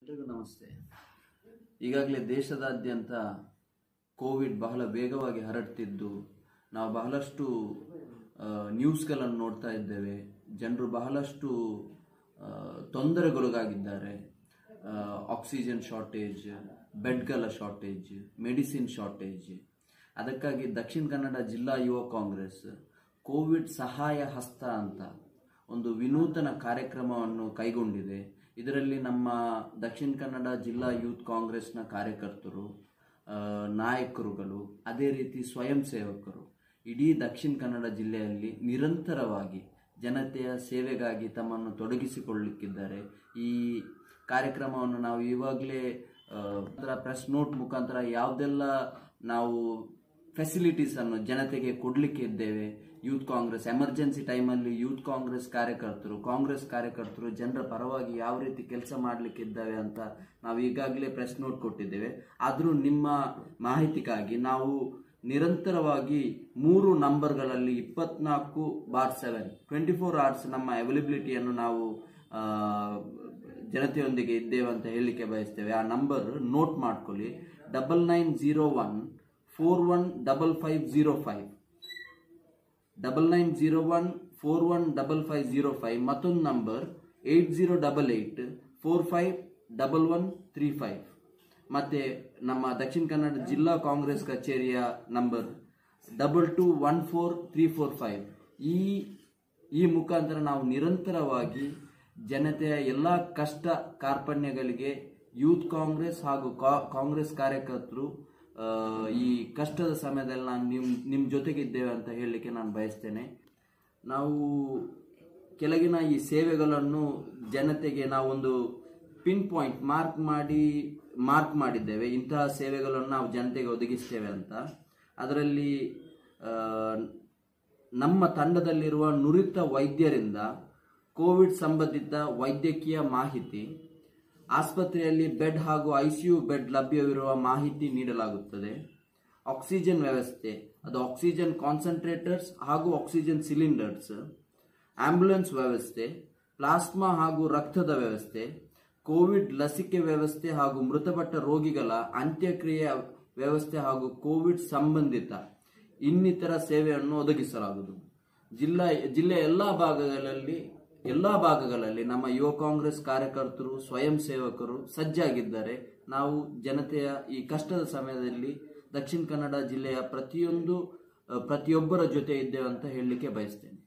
ಎಲ್ರಿಗೂ ನಮಸ್ತೆ ಈಗಾಗಲೇ ದೇಶದಾದ್ಯಂತ ಕೋವಿಡ್ ಬಹಳ ವೇಗವಾಗಿ ಹರಡ್ತಿದ್ದು ನಾವು ಬಹಳಷ್ಟು ಆ, ನ್ಯೂಸ್ಗಳನ್ನು ನೋಡ್ತಾ ಇದ್ದೇವೆ ಜನರು ಬಹಳಷ್ಟು ಆ, ತೊಂದರೆಗೊಳಗಾಗಿದ್ದಾರೆ ಆ, ಆಕ್ಸಿಜನ್ ಶಾರ್ಟೇಜ್ ಬೆಡ್ಗಳ ಶಾರ್ಟೇಜ್ ಮೆಡಿಸಿನ್ ಶಾರ್ಟೇಜ್ ಅದಕ್ಕಾಗಿ ದಕ್ಷಿಣ ಕನ್ನಡ ಜಿಲ್ಲಾ ಯುವ ಕಾಂಗ್ರೆಸ್ ಕೋವಿಡ್ ಸಹಾಯ ಹಸ್ತ ಅಂತ ಒಂದು ವಿನೂತನ ಕಾರ್ಯಕ್ರಮವನ್ನು ಕೈಗೊಂಡಿದೆ ಇದರಲ್ಲಿ ನಮ್ಮ ದಕ್ಷಿಣ ಕನ್ನಡ ಜಿಲ್ಲಾ ಯೂತ್ ಕಾಂಗ್ರೆಸ್ನ ಕಾರ್ಯಕರ್ತರು ಆ, ನಾಯಕರುಗಳು ಅದೇ ರೀತಿ ಸ್ವಯಂ ಸೇವಕರು ಇಡೀ ದಕ್ಷಿಣ ಕನ್ನಡ ಜಿಲ್ಲೆಯಲ್ಲಿ ನಿರಂತರವಾಗಿ ಜನತೆಯ ಸೇವೆಗಾಗಿ ತಮ್ಮನ್ನು ತೊಡಗಿಸಿಕೊಳ್ಳಲಿಕ್ಕಿದ್ದಾರೆ ಈ ಕಾರ್ಯಕ್ರಮವನ್ನು ನಾವು ಇವಾಗಲೇ ಪ್ರೆಸ್ ನೋಟ್ ಮುಖಾಂತರ ಯಾವುದೆಲ್ಲ ನಾವು ಫೆಸಿಲಿಟೀಸ್ ಅನ್ನು ಜನತೆಗೆ ಕೊಡಲಿಕ್ಕೆ ಇದ್ದೇವೆ ಯೂತ್ ಕಾಂಗ್ರೆಸ್ ಎಮರ್ಜೆನ್ಸಿ ಟೈಮಲ್ಲಿ ಯೂತ್ ಕಾಂಗ್ರೆಸ್ ಕಾರ್ಯಕರ್ತರು ಕಾಂಗ್ರೆಸ್ ಕಾರ್ಯಕರ್ತರು ಜನರ ಪರವಾಗಿ ಯಾವ ರೀತಿ ಕೆಲಸ ಮಾಡಲಿಕ್ಕೆ ಇದ್ದಾವೆ ಅಂತ ನಾವು ಈಗಾಗಲೇ ಪ್ರೆಸ್ ನೋಟ್ ಕೊಟ್ಟಿದ್ದೇವೆ ಆದರೂ ನಿಮ್ಮ ಮಾಹಿತಿಗಾಗಿ ನಾವು ನಿರಂತರವಾಗಿ ಮೂರು ನಂಬರ್ಗಳಲ್ಲಿ ಇಪ್ಪತ್ನಾಲ್ಕು by seven twenty four hours ನಮ್ಮ ಅವೈಲಬಿಲಿಟಿಯನ್ನು ನಾವು ಆ, ಜನತೆಯೊಂದಿಗೆ ಇದ್ದೇವೆ ಅಂತ ಹೇಳಲಿಕ್ಕೆ ಬಯಸ್ತೇವೆ ಆ ನಂಬರ್ ನೋಟ್ ಮಾಡ್ಕೊಳ್ಳಿ double nine zero one four one double five zero five double nine zero one four one double five zero five ಮತ್ತೊಂದು number eight zero double eight four five double one three five ಮತ್ತೆ ನಮ್ಮ ದಕ್ಷಿಣ ಕನ್ನಡ ಜಿಲ್ಲಾ ಕಾಂಗ್ರೆಸ್ ಕಚೇರಿಯ number double two one four three four five ಈ ಈ ಮುಖಾಂತರ ನಾವು ನಿರಂತರವಾಗಿ ಜನತೆಯ ಎಲ್ಲ ಕಷ್ಟ ಕಾರ್ಪಣ್ಯಗಳಿಗೆ ಯೂತ್ ಕಾಂಗ್ರೆಸ್ ಹಾಗೂ ಕಾ- ಕಾಂಗ್ರೆಸ್ ಕಾರ್ಯಕರ್ತರು ಆ, ಈ ಕಷ್ಟದ ಸಮಯದಲ್ಲಿ ನಾನು ನಿಮ್ ನಿಮ್ಮ ಜೊತೆಗಿದ್ದೇವೆ ಅಂತ ಹೇಳಲಿಕ್ಕೆ ನಾನು ಬಯಸ್ತೇನೆ ನಾವು ಕೆಳಗಿನ ಈ ಸೇವೆಗಳನ್ನು ಜನತೆಗೆ ನಾವೊಂದು ಪಿನ್ ಪಾಯಿಂಟ್ ಮಾರ್ಕ್ ಮಾಡಿ ಮಾರ್ಕ್ ಮಾಡಿದ್ದೇವೆ ಇಂತಹ ಸೇವೆಗಳನ್ನು ನಾವು ಜನತೆಗೆ ಒದಗಿಸ್ತೇವೆ ಅಂತ ಅದರಲ್ಲಿ ಆ, ನಮ್ಮ ತಂಡದಲ್ಲಿರುವ ನುರಿತ ವೈದ್ಯರಿಂದ ಕೋವಿಡ್ ಸಂಬಂಧಿತ ವೈದ್ಯಕೀಯ ಮಾಹಿತಿ ಆಸ್ಪತ್ರೆಯಲ್ಲಿ ಬೆಡ್ ಹಾಗೂ ಐಸಿಯು ಬೆಡ್ ಲಭ್ಯವಿರುವ ಮಾಹಿತಿ ನೀಡಲಾಗುತ್ತದೆ ಆಕ್ಸಿಜನ್ ವ್ಯವಸ್ಥೆ ಅದು ಆಕ್ಸಿಜನ್ ಕಾನ್ಸಂಟ್ರೇಟರ್ಸ್ ಹಾಗೂ ಆಕ್ಸಿಜನ್ ಸಿಲಿಂಡರ್ಸ್ ಆಂಬ್ಯುಲೆನ್ಸ್ ವ್ಯವಸ್ಥೆ ಪ್ಲಾಸ್ಮಾ ಹಾಗೂ ರಕ್ತದ ವ್ಯವಸ್ಥೆ ಕೋವಿಡ್ ಲಸಿಕೆ ವ್ಯವಸ್ಥೆ ಹಾಗೂ ಮೃತಪಟ್ಟ ರೋಗಿಗಳ ಅಂತ್ಯಕ್ರಿಯೆ ವ್ಯವಸ್ಥೆ ಹಾಗೂ ಕೋವಿಡ್ ಸಂಬಂಧಿತ ಇನ್ನಿತರ ಸೇವೆಯನ್ನು ಒದಗಿಸಲಾಗುವುದು ಜಿಲ್ಲಾ ಜಿಲ್ಲೆಯ ಎಲ್ಲ ಭಾಗಗಳಲ್ಲಿ ಎಲ್ಲ ಭಾಗಗಳಲ್ಲಿ ನಮ್ಮ ಯುವ ಕಾಂಗ್ರೆಸ್ ಕಾರ್ಯಕರ್ತರು ಸ್ವಯಂ ಸೇವಕರು ಸಜ್ಜಾಗಿದ್ದಾರೆ ನಾವು ಜನತೆಯ ಈ ಕಷ್ಟದ ಸಮಯದಲ್ಲಿ ದಕ್ಷಿಣ ಕನ್ನಡ ಜಿಲ್ಲೆಯ ಪ್ರತಿಯೊಂದು ಅ, ಪ್ರತಿಯೊಬ್ಬರ ಜೊತೆ ಇದ್ದೇವೆ ಅಂತ ಹೇಳಲಿಕ್ಕೆ ಬಯಸ್ತೇನೆ